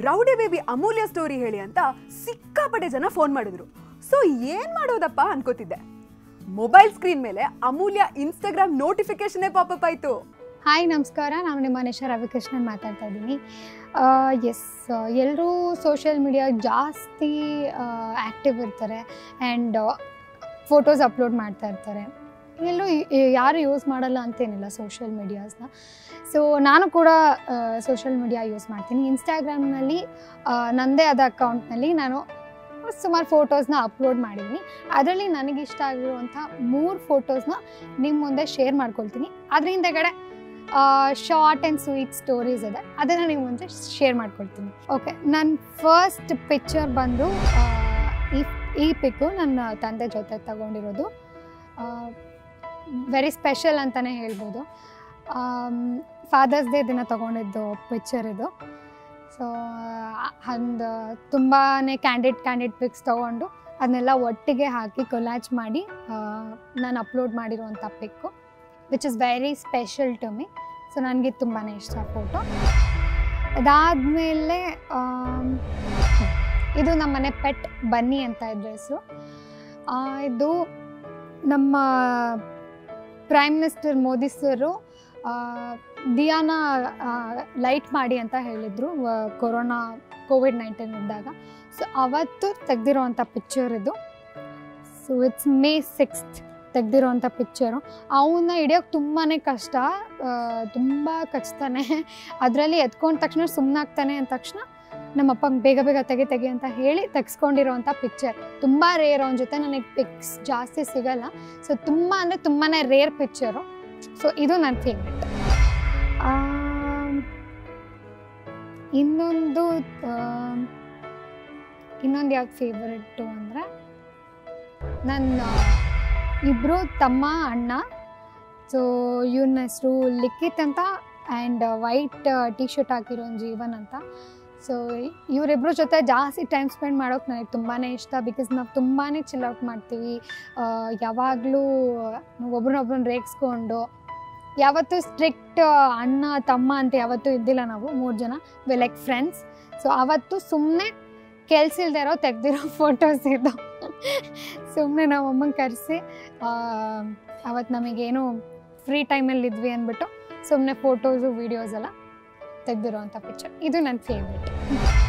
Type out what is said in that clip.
rowdy baby ಅಮೂಲ್ಯ story ಹೇಳಿ ಅಂತ ಸಿಕ್ಕಾಪಟ್ಟೆ ಜನ ಫೋನ್ ಮಾಡಿದ್ರು ಸೊ ಏನ್ ಮಾಡೋದಪ್ಪ ಅನ್ಕೋತಿದ್ದೆ ಮೊಬೈಲ್ ಸ್ಕ್ರೀನ್ ಮೇಲೆ ಅಮೂಲ್ಯ ಇನ್ಸ್ಟಾಗ್ರಾಮ್ ನೋಟಿಫಿಕೇಶನ್ ಪಾಪಪ್ ಆಯ್ತು ಹಾಯ್ ನಮಸ್ಕಾರ ನಾನು ನಿಮ್ಮ ನಿಶಾ ರವಿಕೃಷ್ಣನ್ ಮಾತಾಡ್ತಾ ಇದ್ದೀನಿ ಎಸ್ ಎಲ್ಲರೂ ಸೋಷಿಯಲ್ ಮೀಡಿಯಾ ಜಾಸ್ತಿ ಆ್ಯಕ್ಟಿವ್ ಇರ್ತಾರೆ ಆ್ಯಂಡ್ ಫೋಟೋಸ್ ಅಪ್ಲೋಡ್ ಮಾಡ್ತಾ ಇರ್ತಾರೆ ಎಲ್ಲರೂ ಯಾರು ಯೂಸ್ ಮಾಡಲ್ಲ ಅಂತೇನಿಲ್ಲ ಸೋಷಿಯಲ್ ಮೀಡಿಯಾಸ್ನ ಸೊ ನಾನು ಕೂಡ ಸೋಷಿಯಲ್ ಮೀಡಿಯಾ ಯೂಸ್ ಮಾಡ್ತೀನಿ ಇನ್ಸ್ಟಾಗ್ರಾಮ್ನಲ್ಲಿ ನನ್ನದೇ ಆದ ಅಕೌಂಟ್ನಲ್ಲಿ ನಾನು ಸುಮಾರು ಫೋಟೋಸ್ನ ಅಪ್ಲೋಡ್ ಮಾಡಿದ್ದೀನಿ ಅದರಲ್ಲಿ ನನಗಿಷ್ಟ ಆಗಿರುವಂಥ ಮೂರು ಫೋಟೋಸ್ನ ನಿಮ್ಮ ಮುಂದೆ ಶೇರ್ ಮಾಡ್ಕೊಳ್ತೀನಿ ಅದ್ರ ಹಿಂದೆಗಡೆ ಶಾರ್ಟ್ ಆ್ಯಂಡ್ ಸ್ವೀಟ್ ಸ್ಟೋರೀಸ್ ಇದೆ ಅದನ್ನು ನಿಮ್ಮ ಮುಂದೆ ಶೇರ್ ಮಾಡ್ಕೊಳ್ತೀನಿ ಓಕೆ ನನ್ನ ಫಸ್ಟ್ ಪಿಕ್ಚರ್ ಬಂದು ಆ, ಈ ಈ ಪಿಕ್ಕು ನನ್ನ ತಂದೆ ಜೊತೆ ತಗೊಂಡಿರೋದು ವೆರಿ ಸ್ಪೆಷಲ್ ಅಂತಲೇ ಹೇಳ್ಬೋದು ಫಾದರ್ಸ್ ಡೇ ದಿನ ತಗೊಂಡಿದ್ದು ಪಿಕ್ಚರ್ ಇದು ಸೊ ಒಂದು ತುಂಬಾ ಕ್ಯಾಂಡಿಡ್ ಕ್ಯಾಂಡಿಡ್ ಪಿಕ್ಸ್ ತೊಗೊಂಡು ಅದನ್ನೆಲ್ಲ ಒಟ್ಟಿಗೆ ಹಾಕಿ ಕೊಲಾಚ್ ಮಾಡಿ ನಾನು ಅಪ್ಲೋಡ್ ಮಾಡಿರುವಂಥ pic which is very special to me so ನನಗೆ ತುಂಬಾ ಇಷ್ಟ ಫೋಟೋ ಅದಾದಮೇಲೆ ಇದು ನಮ್ಮ ಮನೆ ಪೆಟ್ ಬನ್ನಿ ಅಂತ ಇದ್ರ ಹೆಸರು ಇದು ನಮ್ಮ ಪ್ರೈಮ್ ಮಿನಿಸ್ಟರ್ ಮೋದಿ ಸರು ದಿಯಾನ ಲೈಟ್ ಮಾಡಿ ಅಂತ ಹೇಳಿದರು ಕೊರೋನಾ ಕೋವಿಡ್ ನೈನ್ಟೀನ್ ಇದ್ದಾಗ ಸೊ ಅವತ್ತು ತೆಗ್ದಿರೋವಂಥ ಪಿಕ್ಚರ್ ಇದು ಸೊ ಇಟ್ಸ್ ಮೇ ಸಿಕ್ಸ್ತ್ ತೆಗ್ದಿರೋವಂಥ ಪಿಕ್ಚರು ಅವನ್ನ ಹಿಡಿಯೋಕೆ ತುಂಬಾ ಕಷ್ಟ ತುಂಬ ಕಚ್ತಾನೆ ಅದರಲ್ಲಿ ಎತ್ಕೊಂಡ ತಕ್ಷಣ ಸುಮ್ಮನಾಗ್ತಾನೆ ಅಂದ ತಕ್ಷಣ ನಮ್ಮ ಅಪ್ಪಂಗೆ ಬೇಗ ಬೇಗ ತೆಗೆ ತೆಗೆ ಅಂತ ಹೇಳಿ ತೆಗ್ಸ್ಕೊಂಡಿರೋವಂಥ ಪಿಕ್ಚರ್ ತುಂಬ ರೇರ್ ಅವನ ಜೊತೆ ನನಗೆ ಪಿಕ್ಸ್ ಜಾಸ್ತಿ ಸಿಗಲ್ಲ ಸೊ ತುಂಬ ಅಂದರೆ ತುಂಬಾ ರೇರ್ ಪಿಕ್ಚರು ಸೊ ಇದು ನನ್ನ ಫೇವ್ರೆಟ್ ಇನ್ನೊಂದು ಇನ್ನೊಂದು ಯಾವ್ದು ಫೇವ್ರೆಟ್ಟು ಅಂದರೆ ನನ್ನ ಇಬ್ಬರು ತಮ್ಮ ಅಣ್ಣ ಸೊ ಇವನ ಹೆಸರು ಲಿಖಿತ್ ಅಂತ ಆ್ಯಂಡ್ ವೈಟ್ ಟಿ ಶರ್ಟ್ ಹಾಕಿರೋ ಜೀವನ್ ಅಂತ ಸೊ ಇವರಿಬ್ಬರ ಜೊತೆ ಜಾಸ್ತಿ ಟೈಮ್ ಸ್ಪೆಂಡ್ ಮಾಡೋಕೆ ನನಗೆ ತುಂಬಾ ಇಷ್ಟ ಬಿಕಾಸ್ ನಾವು ತುಂಬಾ ಚಿಲ್ ಔಟ್ ಮಾಡ್ತೀವಿ ಯಾವಾಗಲೂ ಒಬ್ರನ್ನೊಬ್ರನ್ನ ರೇಗಿಸ್ಕೊಂಡು ಯಾವತ್ತೂ ಸ್ಟ್ರಿಕ್ಟ್ ಅಣ್ಣ ತಮ್ಮ ಅಂತ ಯಾವತ್ತೂ ಇದ್ದಿಲ್ಲ ನಾವು ಮೂರು ಜನ ವಿ ಲೈಕ್ ಫ್ರೆಂಡ್ಸ್ ಸೊ ಅವತ್ತು ಸುಮ್ಮನೆ ಕೆಲ್ಸ ಇಲ್ದೇ ಇರೋ ತೆಗ್ದಿರೋ ಫೋಟೋಸ್ ಇದು ಸುಮ್ಮನೆ ನಾವು ಅಮ್ಮಂಗೆ ಕರೆಸಿ ಅವತ್ತು ನಮಗೇನು ಫ್ರೀ ಟೈಮಲ್ಲಿ ಇದ್ವಿ ಅಂದ್ಬಿಟ್ಟು ಸುಮ್ಮನೆ ಫೋಟೋಸು ವೀಡಿಯೋಸ್ ಎಲ್ಲ ತೆಗ್ದಿರೋವಂಥ ಪಿಕ್ಚರ್ ಇದು ನನ್ನ ಫೇವ್ರೆಟ್